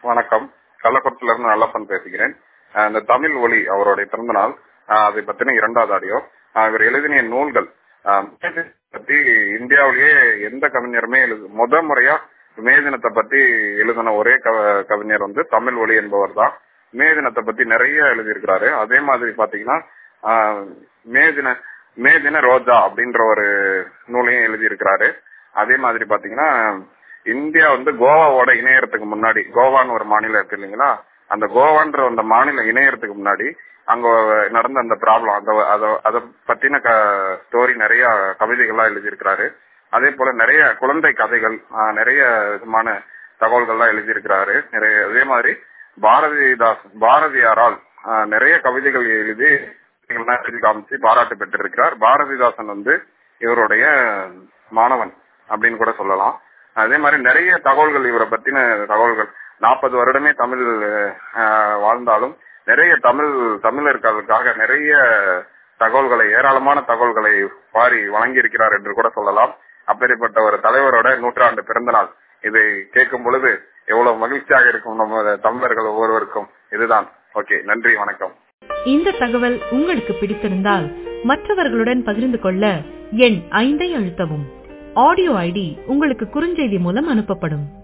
வணக்கம் கள்ளக்குளத்துல இருந்து நல்லப்பன் பேசுகிறேன் அஹ் இந்த தமிழ் ஒளி அவருடைய பிறந்த நாள் அஹ் அதை பத்தின இரண்டாவது ஆடியோ அஹ் இவர் எழுதின நூல்கள் அஹ் பத்தி இந்தியாவிலேயே எந்த கவிஞருமே எழுது முத முறையா மே தினத்தை பத்தி எழுதின ஒரே கவ- கவிஞர் வந்து தமிழ் ஒளி என்பவர் தான் மே தினத்தை பத்தி நிறைய எழுதியிருக்கிறாரு அதே மாதிரி பாத்தீங்கன்னா ஆஹ், மே தின மே தின ரோஜா அப்படின்ற ஒரு நூலையும் எழுதியிருக்கிறாரு அதே மாதிரி பாத்தீங்கன்னா இந்தியா வந்து கோவாவோட இணையறதுக்கு முன்னாடி கோவான்னு ஒரு மாநிலம் இருக்கு இல்லைங்களா அந்த கோவான்ற அந்த மாநிலம் இணையறதுக்கு முன்னாடி அங்க நடந்த அந்த ப்ராப்ளம் அந்த அத- அத பத்தின ஸ்டோரி நிறைய கவிதைகள்லாம் எழுதியிருக்கிறாரு அதே போல நிறைய குழந்தை கதைகள் ஆஹ், நிறைய விதமான தகவல்கள்லாம் எழுதியிருக்கிறாரு நிறைய அதே மாதிரி பாரதிதாஸ் பாரதியாரால் ஆஹ், நிறைய கவிதைகள் எழுதி எல்லாம் எழுதி காமிச்சு பாராட்டு பெற்றிருக்கிறார் பாரதிதாசன் வந்து இவருடைய மாணவன் அப்படின்னு கூட சொல்லலாம் அதே மாதிரி நிறைய தகவல்கள் இவரை பத்தின தகவல்கள் நாற்பது வருடமே தமிழ் ஆஹ், வாழ்ந்தாலும் நிறைய தமிழ் தமிழர்களுக்காக நிறைய தகவல்களை ஏராளமான தகவல்களை வாரி வழங்கியிருக்கிறார் என்று கூட சொல்லலாம் அப்பேற்பட்ட ஒரு தலைவரோட நூற்றாண்டு பிறந்த நாள் இதை கேட்கும் பொழுது எவ்வளவு மகிழ்ச்சியாக இருக்கும் நம்ம தமிழர்கள் ஒவ்வொருவருக்கும் இதுதான் ஓகே நன்றி வணக்கம் இந்த தகவல் உங்களுக்கு பிடித்திருந்தால் மற்றவர்களுடன் பகிர்ந்து கொள்ள எண் ஐந்தை அழுத்தவும் ஆடியோ ஐடி உங்களுக்கு குறுஞ்செய்தி மூலம் அனுப்பப்படும்